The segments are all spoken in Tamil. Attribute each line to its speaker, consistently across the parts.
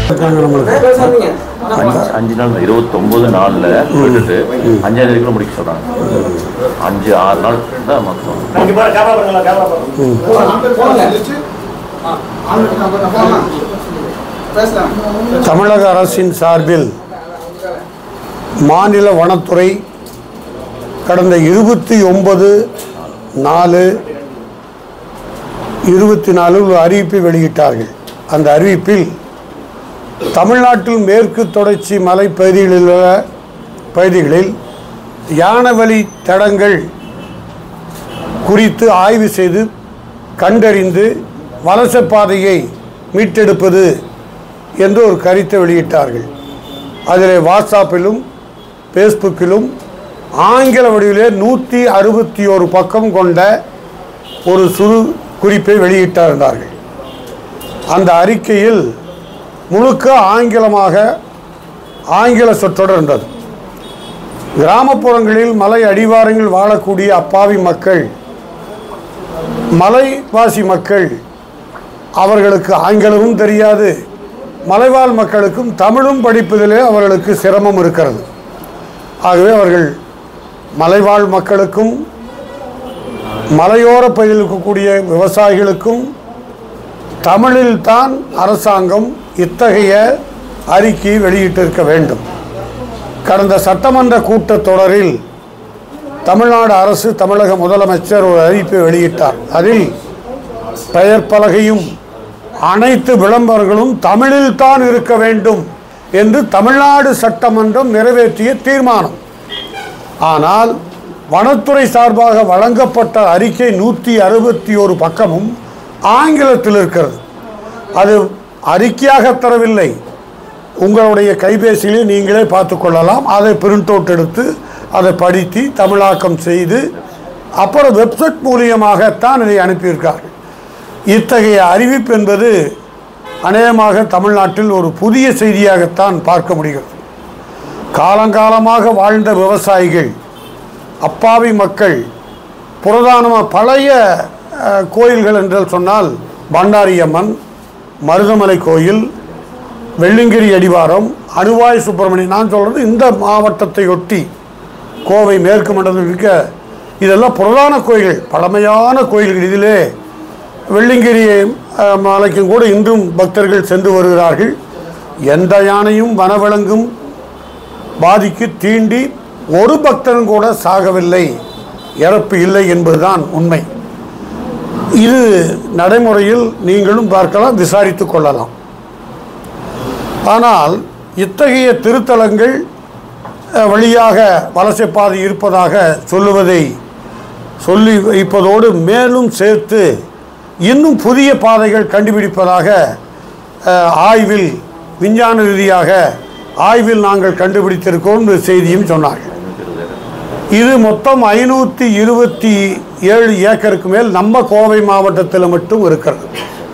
Speaker 1: இருக்காங்க நம்மளுக்கு
Speaker 2: அஞ்சு அஞ்சு நாள் இருபத்தொம்போது நாளில் விட்டுட்டு அஞ்சாம் தேதிக்குள்ள முடிக்க சொல்கிறாங்க அஞ்சு ஆறு நாள் தான் மொத்தம்
Speaker 1: தமிழக அரசின் சார்பில் மாநில வனத்துறை கடந்த இருபத்தி ஒன்பது நாலு இருபத்தி நாலு ஒரு அறிவிப்பை வெளியிட்டார்கள் அந்த அறிவிப்பில் தமிழ்நாட்டில் மேற்கு தொடர்ச்சி மலைப்பகுதிகளில் உள்ள பகுதிகளில் யானவழி தடங்கள் குறித்து ஆய்வு செய்து கண்டறிந்து வலச பாதையை மீட்டெடுப்பது என்று ஒரு கருத்தை வெளியிட்டார்கள் அதில் வாட்ஸ்அப்பிலும் ஃபேஸ்புக்கிலும் ஆங்கில வடிவிலே நூற்றி அறுபத்தி ஒரு பக்கம் கொண்ட ஒரு சுரு குறிப்பை வெளியிட்டிருந்தார்கள் அந்த அறிக்கையில் முழுக்க ஆங்கிலமாக ஆங்கில சொற்றொடர் இருந்தது கிராமப்புறங்களில் மலை அடிவாரங்களில் வாழக்கூடிய அப்பாவி மக்கள் மலைவாசி மக்கள் அவர்களுக்கு ஆங்கிலமும் தெரியாது மலைவாழ் மக்களுக்கும் தமிழும் படிப்பதிலே அவர்களுக்கு சிரமம் இருக்கிறது ஆகவே அவர்கள் மலைவாழ் மக்களுக்கும் மலையோர பகுதியில் இருக்கக்கூடிய விவசாயிகளுக்கும் தமிழில்தான் அரசாங்கம் இத்தகைய அறிக்கையை வெளியிட்டிருக்க வேண்டும் கடந்த சட்டமன்ற கூட்டத்தொடரில் தமிழ்நாடு அரசு தமிழக முதலமைச்சர் ஒரு அறிவிப்பை வெளியிட்டார் அதில் பெயர் பலகையும் அனைத்து விளம்பரங்களும் தமிழில்தான் இருக்க வேண்டும் என்று தமிழ்நாடு சட்டமன்றம் நிறைவேற்றிய தீர்மானம் ஆனால் வனத்துறை சார்பாக வழங்கப்பட்ட அறிக்கை நூற்றி அறுபத்தி ஒரு பக்கமும் ஆங்கிலத்தில் இருக்கிறது அது அறிக்கையாக தரவில்லை உங்களுடைய கைபேசியிலே நீங்களே பார்த்து கொள்ளலாம் அதை பிரிண்ட் அவுட் எடுத்து அதை படித்து தமிழாக்கம் செய்து அப்புறம் வெப்சைட் மூலியமாகத்தான் இதை அனுப்பியிருக்கார்கள் இத்தகைய அறிவிப்பு என்பது அநேகமாக தமிழ்நாட்டில் ஒரு புதிய செய்தியாகத்தான் பார்க்க முடிகிறது காலங்காலமாக வாழ்ந்த விவசாயிகள் அப்பாவி மக்கள் புரதானமாக பழைய அஹ், கோயில்கள் என்று சொன்னால் பண்டாரியம்மன் மருதமலை கோயில் வெள்ளிங்கிரி அடிவாரம் அணுவாய் சுப்பிரமணியம் நான் சொல்கிறது இந்த மாவட்டத்தை ஒட்டி கோவை மேற்கு மண்டலத்தில் இருக்க இதெல்லாம் புரதான கோயில்கள் பழமையான கோயில்கள் இதிலே வெள்ளிங்கிரி அஹ், மலைக்கும் கூட இன்றும் பக்தர்கள் சென்று வருகிறார்கள் எந்த யானையும் வனவிலங்கும் பாதிக்கு தீண்டி ஒரு பக்தனும் கூட சாகவில்லை இறப்பு இல்லை என்பதுதான் உண்மை இது நடைமுறையில் நீங்களும் பார்க்கலாம் விசாரித்துக் கொள்ளலாம் ஆனால் இத்தகைய திருத்தலங்கள் அஹ், வழியாக வலசைப்பாதை இருப்பதாக சொல்லுவதை சொல்லி வைப்பதோடு மேலும் சேர்த்து இன்னும் புதிய பாதைகள் கண்டுபிடிப்பதாக அஹ், ஆய்வில் விஞ்ஞான ரீதியாக ஆய்வில் நாங்கள் கண்டுபிடித்திருக்கோம் என்ற செய்தியும் சொன்னார்கள் இது மொத்தம் ஐநூற்றி இருபத்தி ஏழு ஏக்கருக்கு மேல் நம்ம கோவை மாவட்டத்தில் மட்டும் இருக்கிறது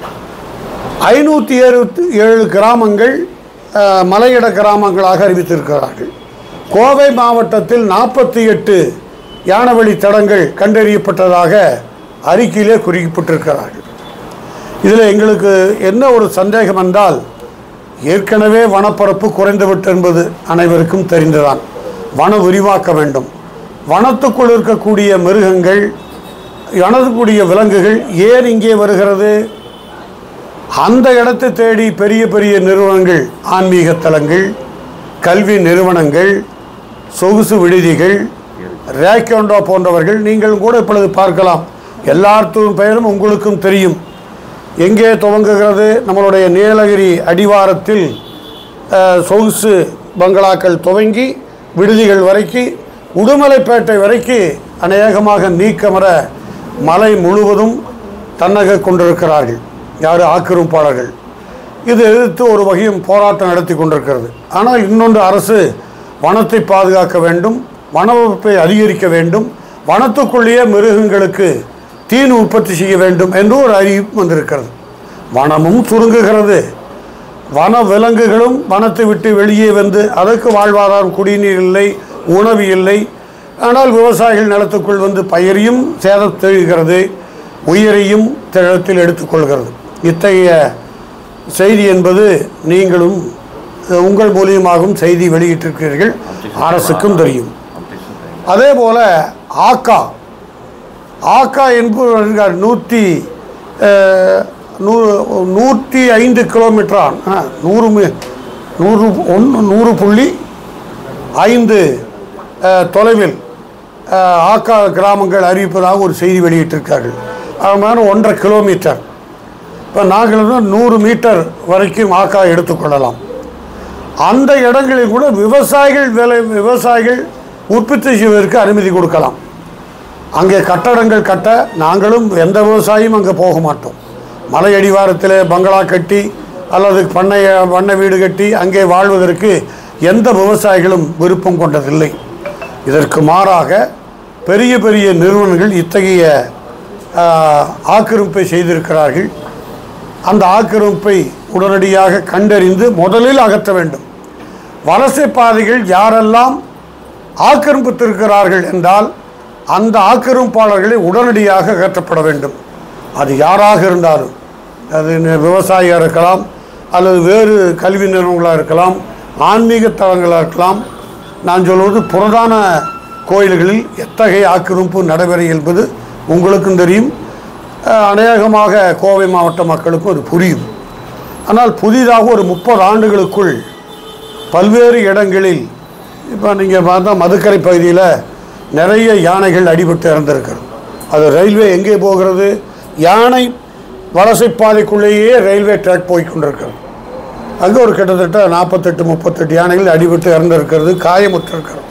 Speaker 1: ஐநூற்றி எழுபத்தி ஏழு கிராமங்கள் அஹ், மலையிட கிராமங்களாக அறிவித்திருக்கிறார்கள் கோவை மாவட்டத்தில் நாற்பத்தி எட்டு யானவழி தடங்கள் கண்டறியப்பட்டதாக அறிக்கையிலே குறிப்பிட்டிருக்கிறார்கள் இதில் எங்களுக்கு என்ன ஒரு சந்தேகம் என்றால் ஏற்கனவே வனப்பரப்பு குறைந்துவிட்டு என்பது அனைவருக்கும் தெரிந்துதான் வன விரிவாக்க வேண்டும் வனத்துக்குள் இருக்கக்கூடிய மிருகங்கள் வனத்துக்குரிய விலங்குகள் ஏன் இங்கே வருகிறது அந்த இடத்தை தேடி பெரிய பெரிய நிறுவனங்கள் ஆன்மீக தலங்கள் கல்வி நிறுவனங்கள் சொகுசு விடுதிகள் ரேக்கோண்டோ போன்றவர்கள் நீங்கள் கூட இப்பொழுது பார்க்கலாம் எல்லாத்தும் பெயரும் உங்களுக்கும் தெரியும் எங்கே துவங்குகிறது நம்மளுடைய நீலகிரி அடிவாரத்தில் அஹ், சொகுசு பங்களாக்கள் துவங்கி விடுதிகள் வரைக்கும் உடுமலைப்பேட்டை வரைக்கும் அநேகமாக நீக்கமர மலை முழுவதும் தன்னக கொண்டிருக்கிறார்கள் யார் ஆக்கிரமிப்பாளர்கள் இது எதிர்த்து ஒரு வகையும் போராட்டம் நடத்தி கொண்டிருக்கிறது ஆனால் இன்னொன்று அரசு வனத்தை பாதுகாக்க வேண்டும் வனவகுப்பை அதிகரிக்க வேண்டும் வனத்துக்குள்ளேயே மிருகங்களுக்கு தீன் உற்பத்தி செய்ய வேண்டும் என்று ஒரு அறிவிப்பு வந்திருக்கிறது வனமும் சுருங்குகிறது வன விலங்குகளும் வனத்தை விட்டு வெளியே வந்து அதற்கு வாழ்வாதாரம் குடிநீர் இல்லை உணவு இல்லை ஆனால் விவசாயிகள் நிலத்துக்குள் வந்து பயிரையும் சேதத்தெழுகிறது உயிரையும் திழத்தில் எடுத்துக்கொள்கிறது இத்தகைய செய்தி என்பது நீங்களும் அஹ், உங்கள் மூலியமாகவும் செய்தி வெளியிட்டிருக்கிறீர்கள் அரசுக்கும் தெரியும் அதே போல ஆக்கா ஆக்கா என்பவர் நூற்றி அஹ், நூறு நூற்றி ஐந்து கிலோமீட்டரான் ஆ, நூறு மி- நூறு ஒன்று நூறு புள்ளி ஐந்து அஹ், தொலைவில் அஹ், ஆக்கா கிராமங்கள் அறிவிப்பதாக ஒரு செய்தி வெளியிட்டிருக்கார்கள் அது மாதிரி ஒன்றரை கிலோமீட்டர் இப்போ நாங்கள் வந்து நூறு மீட்டர் வரைக்கும் ஆக்கா எடுத்துக்கொள்ளலாம் அந்த இடங்களில் கூட விவசாயிகள் விலை விவசாயிகள் உற்பத்தி செய்வதற்கு அனுமதி கொடுக்கலாம் அங்கே கட்டடங்கள் கட்ட நாங்களும் எந்த விவசாயியும் அங்கே போக மாட்டோம் மலை அடிவாரத்தில் பங்களா கட்டி அல்லது பண்ணைய பண்ணை வீடு கட்டி அங்கே வாழ்வதற்கு எந்த விவசாயிகளும் விருப்பம் கொண்டதில்லை இதற்கு மாறாக பெரிய பெரிய நிறுவனங்கள் இத்தகைய ஆஹ், ஆக்கிரமிப்பை செய்திருக்கிறார்கள் அந்த ஆக்கிரமிப்பை உடனடியாக கண்டறிந்து முதலில் அகற்ற வேண்டும் வலசை பாதைகள் யாரெல்லாம் ஆக்கிரமித்திருக்கிறார்கள் என்றால் அந்த ஆக்கிரமிப்பாளர்களை உடனடியாக அகற்றப்பட வேண்டும் அது யாராக இருந்தாலும் அது நி- விவசாயியாக இருக்கலாம் அல்லது வேறு கல்வி நிறுவனங்களாக இருக்கலாம் ஆன்மீக தலங்களாக இருக்கலாம் நான் சொல்வது புரதான கோயில்களில் எத்தகைய ஆக்கிரமிப்பு நடைபெற என்பது உங்களுக்கும் தெரியும் அஹ், அநேகமாக கோவை மாவட்ட மக்களுக்கும் அது புரியும் ஆனால் புதிதாக ஒரு முப்பது ஆண்டுகளுக்குள் பல்வேறு இடங்களில் இப்போ நீங்கள் பார்த்தா மதுக்கரை பகுதியில் நிறைய யானைகள் அடிபட்டு இறந்திருக்கிறது அது ரயில்வே எங்கே போகிறது யானை வலசைப்பாதைக்குள்ளேயே ரயில்வே ட்ராக் போய் கொண்டிருக்கிறது அங்கே ஒரு கிட்டத்தட்ட நாற்பத்தெட்டு முப்பத்தெட்டு யானைகள் அடிபட்டு இறந்திருக்கிறது காயமுற்றிருக்கிறது